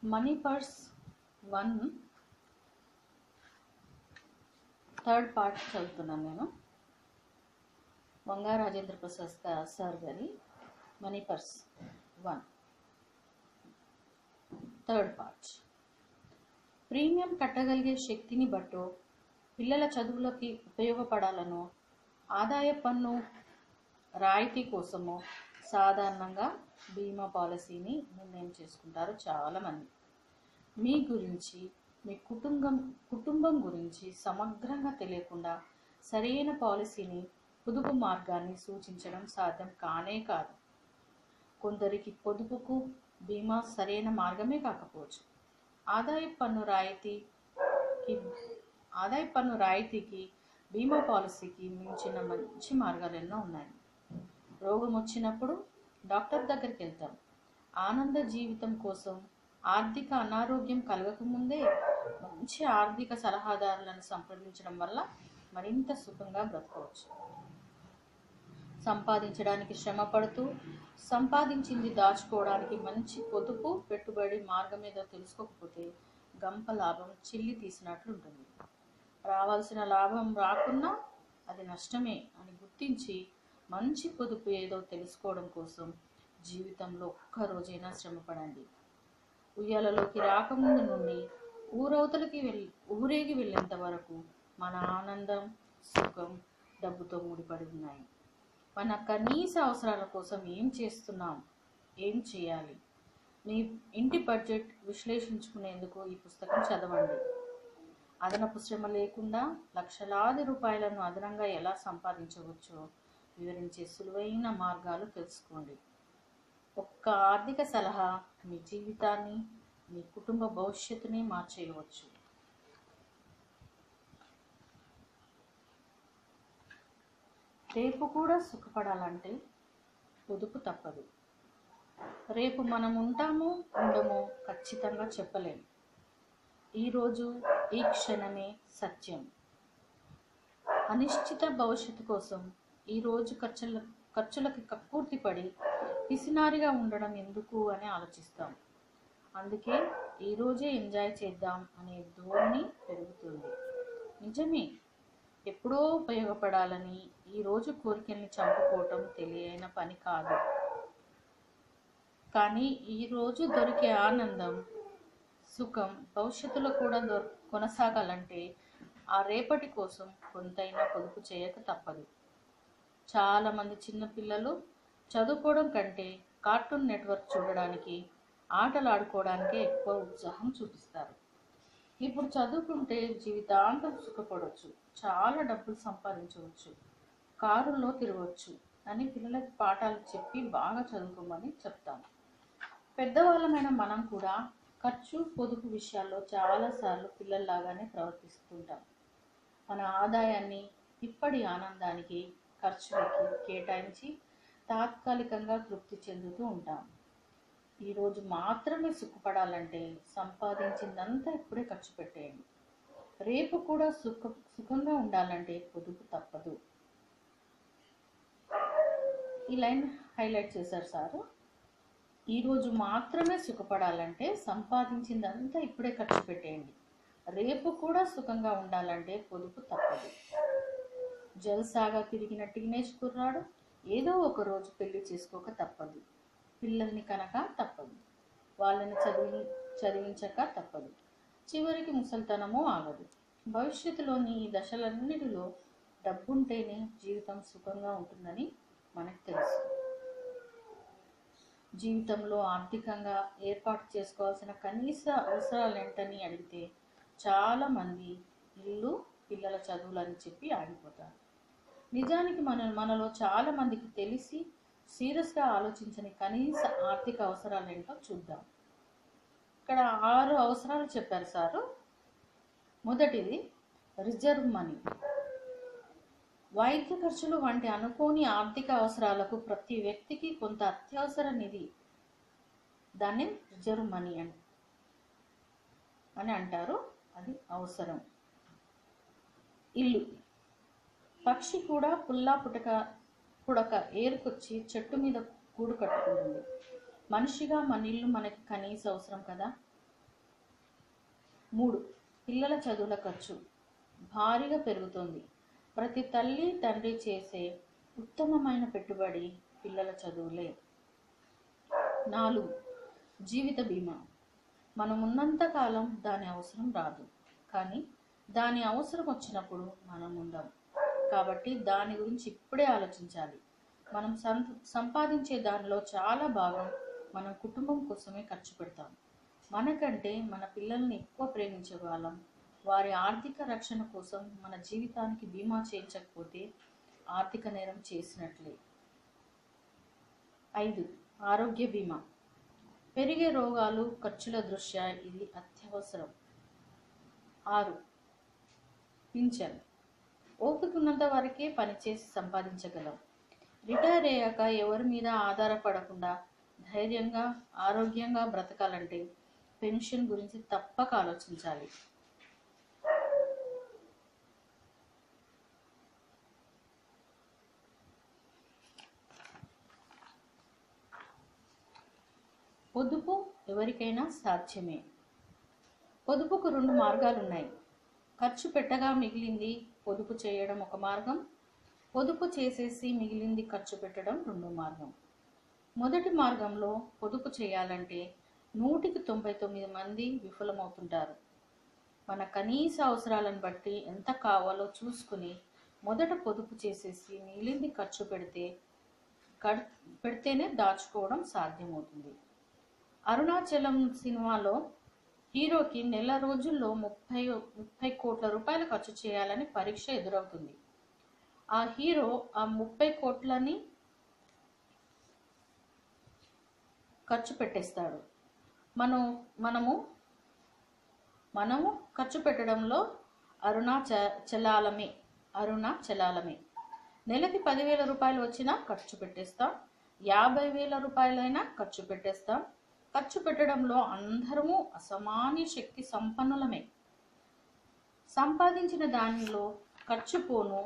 money purse one third part చదువుతున్నాను నేను వంగా రాజేంద్ర ప్రసాద్ గా- సార్ గారి money purse one third part premium కట్టగలిగే శక్తిని బట్టో పిల్లల చదువులకి ఉపయోగపడాలనో ఆదాయ పన్ను రాయితీ కోసమో సాధారణంగా బీమా పాలసీని నిర్ణయం చేసుకుంటారు చాలామంది మీ గురించి మీ కుటుంబం కుటుంబం గురించి సమగ్రంగా తెలియకుండా సరైన పాలసీని పొదుపు మార్గాన్ని సూచించడం సాధ్యం కానే కాదు కొందరికి పొదుపుకు బీమా సరైన మార్గమే కాకపోవచ్చు ఆదాయ పన్ను రాయితీకి ఆదాయ పన్ను రాయితీకి బీమా పాలసీకి మించిన మంచి మార్గాలు ఎన్నో ఉన్నాయి రోగం వచ్చినప్పుడు డాక్టర్ దగ్గరికి వెళ్తాం ఆనంద జీవితం కోసం ఆర్థిక అనారోగ్యం కలగకముందే మంచి ఆర్థిక సలహాదారులను సంప్రదించడం వల్ల మరింత సుఖంగా బ్రతకవచ్చు సంపాదించడానికి శ్రమ పడుతూ సంపాదించింది దాచుకోవడానికి మంచి పొదుపు పెట్టుబడి మార్గం ఏదో తెలుసుకోకపోతే గంప లాభం చిల్లి తీసినట్లు ఉంటుంది రావాల్సిన లాభం రాకున్నా అది నష్టమే అని గుర్తించి మంచి పొదుపు ఏదో తెలుసుకోవడం కోసం జీవితంలో ఒక్క రోజైనా శ్రమపడండి ఉయ్యాలలోకి రాకముందు నుండి ఊరవతలకి వెళ్ళి ఊరేగి వెళ్ళేంత వరకు మన ఆనందం సుఖం డబ్బుతో ముడిపడి ఉన్నాయి మన కనీస అవసరాల కోసం ఏం చేస్తున్నాం ఏం చేయాలి మీ ఇంటి బడ్జెట్ విశ్లేషించుకునేందుకు ఈ పుస్తకం చదవండి అదనపు శ్రమ లేకుండా లక్షలాది రూపాయలను అదనంగా ఎలా సంపాదించవచ్చో వివరించే సులువైన మార్గాలు తెలుసుకోండి ఒక్క ఆర్థిక సలహా మీ జీవితాన్ని మీ కుటుంబ భవిష్యత్తుని మార్చేయవచ్చు రేపు కూడా సుఖపడాలంటే పొదుపు తప్పదు రేపు మనం ఉంటామో ఉండమో ఖచ్చితంగా చెప్పలేం ఈరోజు ఈ క్షణమే సత్యం అనిశ్చిత భవిష్యత్తు కోసం ఈరోజు ఖర్చుల ఖర్చులకి కక్కుర్తి పడి పిసినారిగా ఉండడం ఎందుకు అని ఆలోచిస్తాం అందుకే ఈరోజే ఎంజాయ్ చేద్దాం అనే ధోరణి పెరుగుతుంది నిజమే ఎప్పుడో ఉపయోగపడాలని ఈరోజు కోరికల్ని చంపుకోవటం తెలియని పని కాదు కానీ ఈరోజు దొరికే ఆనందం సుఖం భవిష్యత్తులో కూడా దొర కొనసాగాలంటే ఆ రేపటి కోసం కొంతైనా పొదుపు చేయక తప్పదు చాలామంది చిన్నపిల్లలు చదువుకోవడం కంటే కార్టూన్ నెట్వర్క్ చూడడానికి ఆటలు ఆడుకోవడానికే ఎక్కువ ఉత్సాహం చూపిస్తారు ఇప్పుడు చదువుకుంటే జీవితాంతం సుఖపడవచ్చు చాలా డబ్బులు సంపాదించవచ్చు కారుల్లో తిరగవచ్చు అని పిల్లలకి పాఠాలు చెప్పి బాగా చదువుకోమని చెప్తాం పెద్దవాళ్ళమైన మనం కూడా ఖర్చు పొదుపు విషయాల్లో చాలాసార్లు పిల్లల్లాగానే ప్రవర్తిస్తుంటాం మన ఆదాయాన్ని ఇప్పటి ఆనందానికి ఖర్చులకి కేటాయించి తాత్కాలికంగా తృప్తి చెందుతూ ఉంటాం ఈరోజు మాత్రమే సుఖపడాలంటే సంపాదించిందంతా ఇప్పుడే ఖర్చు పెట్టేయండి రేపు కూడా సుఖ సుఖంగా ఉండాలంటే పొదుపు తప్పదు ఈ లైన్ హైలైట్ చేశారు సారు ఈరోజు మాత్రమే సుఖపడాలంటే సంపాదించిందంతా ఇప్పుడే ఖర్చు పెట్టేయండి రేపు కూడా సుఖంగా ఉండాలంటే పొదుపు తప్పదు జల్సాగా తిరిగిన టీనేజ్ కుర్రాడు ఏదో ఒక రోజు పెళ్లి చేసుకోక తప్పదు పిల్లల్ని కనుక తప్పదు వాళ్ళని చదివి చదివించక తప్పదు చివరికి ముసలితనమూ ఆగదు భవిష్యత్తులోని ఈ దశలన్నిటిలో డబ్బుంటేనే జీవితం సుఖంగా ఉంటుందని మనకు తెలుసు జీవితంలో ఆర్థికంగా ఏర్పాటు చేసుకోవాల్సిన కనీస అవసరాలు ఏంటని అడిగితే చాలామంది ఇల్లు పిల్లల చదువులని చెప్పి ఆగిపోతారు నిజానికి మన మనలో చాలామందికి తెలిసి సీరియస్గా ఆలోచించని కనీస ఆర్థిక అవసరాలు ఏంటో చూద్దాం ఇక్కడ ఆరు అవసరాలు చెప్పారు సారు మొదటిది రిజర్వ్ మనీ వైద్య ఖర్చులు వంటి అనుకోని ఆర్థిక అవసరాలకు ప్రతి వ్యక్తికి కొంత అత్యవసర నిధి దాన్ని రిజర్వ్ మనీ అని అని అంటారు అది అవసరం ఇల్లు పక్షి కూడా పుల్లా పుటక పుడక ఏరుకొచ్చి చెట్టు మీద గూడు కట్టుకుంటుంది మనిషిగా మన ఇల్లు మనకి కనీస అవసరం కదా మూడు పిల్లల చదువుల ఖర్చు భారీగా పెరుగుతోంది ప్రతి తల్లి తండ్రి చేసే ఉత్తమమైన పెట్టుబడి పిల్లల చదువులే నాలుగు జీవిత బీమా మనం ఉన్నంత కాలం దాని అవసరం రాదు కానీ దాని అవసరం వచ్చినప్పుడు మనం ఉండం కాబట్టి దాని గురించి ఇప్పుడే ఆలోచించాలి మనం సం సంపాదించే దానిలో చాలా భాగం మన కుటుంబం కోసమే ఖర్చు పెడతాం మనకంటే మన పిల్లల్ని ఎక్కువ ప్రేమించే వాళ్ళం వారి ఆర్థిక రక్షణ కోసం మన జీవితానికి బీమా చేయించకపోతే ఆర్థిక నేరం చేసినట్లే ఐదు ఆరోగ్య బీమా పెరిగే రోగాలు ఖర్చుల దృష్ట్యా ఇది అత్యవసరం ఆరు పింఛన్ ఓపిక ఉన్నంత వరకే పనిచేసి సంపాదించగలం రిటైర్ అయ్యాక ఎవరి మీద ఆధారపడకుండా ధైర్యంగా ఆరోగ్యంగా బ్రతకాలంటే పెన్షన్ గురించి తప్పక ఆలోచించాలి పొదుపు ఎవరికైనా సాధ్యమే పొదుపుకు రెండు మార్గాలు ఉన్నాయి ఖర్చు పెట్టగా మిగిలింది పొదుపు చేయడం ఒక మార్గం పొదుపు చేసేసి మిగిలింది ఖర్చు పెట్టడం రెండో మార్గం మొదటి మార్గంలో పొదుపు చేయాలంటే నూటికి తొంభై తొమ్మిది మంది విఫలమవుతుంటారు మన కనీస అవసరాలను బట్టి ఎంత కావాలో చూసుకుని మొదట పొదుపు చేసేసి మిగిలింది ఖర్చు పెడితే కడ్- పెడితేనే దాచుకోవడం సాధ్యమవుతుంది అరుణాచలం సినిమాలో హీరోకి నెల రోజుల్లో ముప్పై ముప్పై కోట్ల రూపాయలు ఖర్చు చేయాలని పరీక్ష ఎదురవుతుంది ఆ హీరో ఆ ముప్పై కోట్లని ఖర్చు పెట్టేస్తాడు మనం మనము మనము ఖర్చు పెట్టడంలో అరుణాచ చలాలమే అరుణాచలాలమే నెలకి పదివేల రూపాయలు వచ్చినా ఖర్చు పెట్టేస్తాం యాభై వేల రూపాయలైనా ఖర్చు పెట్టేస్తాం ఖర్చు పెట్టడంలో అందరము అసమాన్య శక్తి సంపన్నులమే సంపాదించిన దానిలో ఖర్చు పోను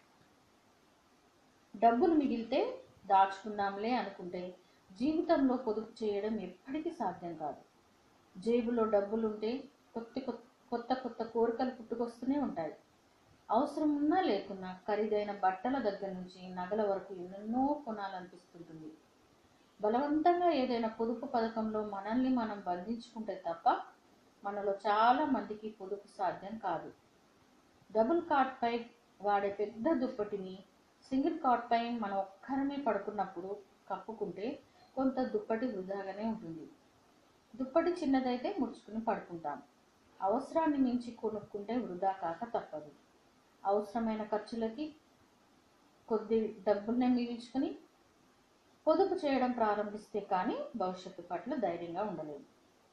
డబ్బులు మిగిలితే దాచుకుందాంలే అనుకుంటే జీవితంలో పొదుపు చేయడం ఎప్పటికీ సాధ్యం కాదు జేబులో డబ్బులుంటే కొత్త కొత్త కొత్త కొత్త కోరికలు పుట్టుకొస్తూనే ఉంటాయి అవసరం ఉన్నా లేకున్నా ఖరీదైన బట్టల దగ్గర నుంచి నగల వరకు ఎన్నెన్నో కొనాలనిపిస్తుంటుంది బలవంతంగా ఏదైనా పొదుపు పథకంలో మనల్ని మనం బంధించుకుంటే తప్ప మనలో చాలా మందికి పొదుపు సాధ్యం కాదు డబుల్ కాట్పై వాడే పెద్ద దుప్పటిని సింగిల్ కాట్పై మనం ఒక్కరమే పడుకున్నప్పుడు కప్పుకుంటే కొంత దుప్పటి వృధాగానే ఉంటుంది దుప్పటి చిన్నదైతే ముడుచుకుని పడుకుంటాం అవసరాన్ని మించి కొనుక్కుంటే వృధా కాక తప్పదు అవసరమైన ఖర్చులకి కొద్ది డబ్బుల్ని మిగిల్చుకుని పొదుపు చేయడం ప్రారంభిస్తే కానీ భవిష్యత్తు పట్ల ధైర్యంగా ఉండలేము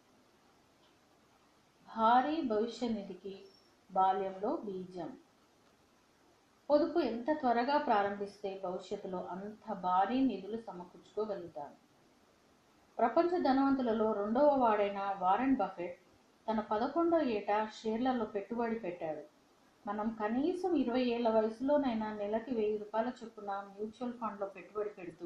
భారీ భవిష్య నిధికి బాల్యంలో బీజం పొదుపు ఎంత త్వరగా ప్రారంభిస్తే భవిష్యత్తులో అంత భారీ నిధులు సమకూర్చుకోగలుగుతారు ప్రపంచ ధనవంతులలో రెండవ వాడైన వారెన్ బఫెట్ తన పదకొండో ఏట షేర్లలో పెట్టుబడి పెట్టాడు మనం కనీసం ఇరవై ఏళ్ల వయసులోనైనా నెలకి వెయ్యి రూపాయల చొప్పున మ్యూచువల్ ఫండ్లో పెట్టుబడి పెడుతూ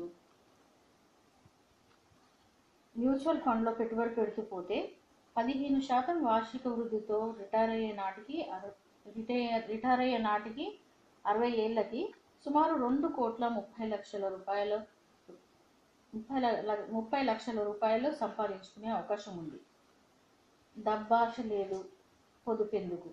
మ్యూచువల్ ఫండ్లో పెట్టుబడి పెడుతూ పోతే పదిహేను శాతం వార్షిక వృద్ధితో రిటైర్ అయ్యే నాటికి అర- రిటైర్ రిటైర్ అయ్యే నాటికి అరవై ఏళ్ళకి సుమారు రెండు కోట్ల ముప్పై లక్షల రూపాయలు ముప్పై ల- ల- ముప్పై లక్షల రూపాయలు సంపాదించుకునే అవకాశం ఉంది డబ్బాశ లేదు పొదుపెందుకు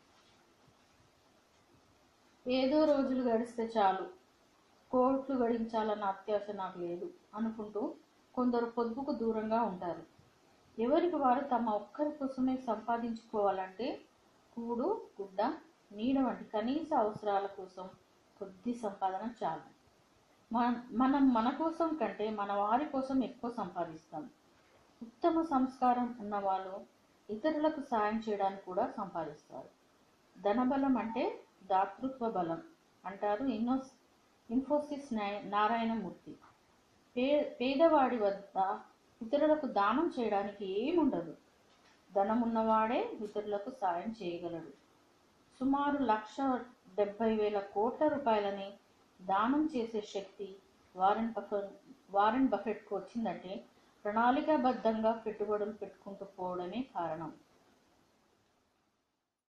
ఏదో రోజులు గడిస్తే చాలు కోట్లు గడించాలన్న అత్యాశ నాకు లేదు అనుకుంటూ కొందరు పొదుపుకు దూరంగా ఉంటారు ఎవరికి వారు తమ ఒక్కరి కోసమే సంపాదించుకోవాలంటే కూడు గుడ్డ నీడ వంటి కనీస అవసరాల కోసం కొద్ది సంపాదన చాలు మన మనం మన కోసం కంటే మన వారి కోసం ఎక్కువ సంపాదిస్తాం ఉత్తమ సంస్కారం ఉన్న వాళ్ళు ఇతరులకు సాయం చేయడానికి కూడా సంపాదిస్తారు ధనబలం అంటే దాతృత్వ బలం అంటారు ఇన్నో ఇన్ఫోసిస్ నాయ- నారాయణమూర్తి పే పేదవాడి వద్ద ఇతరులకు దానం చేయడానికి ఏముండదు ధనమున్నవాడే ఇతరులకు సాయం చేయగలడు సుమారు లక్ష డెబ్బై వేల కోట్ల రూపాయలని దానం చేసే శక్తి వారెన్ బఫెట్ వారెన్ బఫెట్కు వచ్చిందంటే ప్రణాళికాబద్ధంగా పెట్టుబడులు పెట్టుకుంటూ పోవడమే కారణం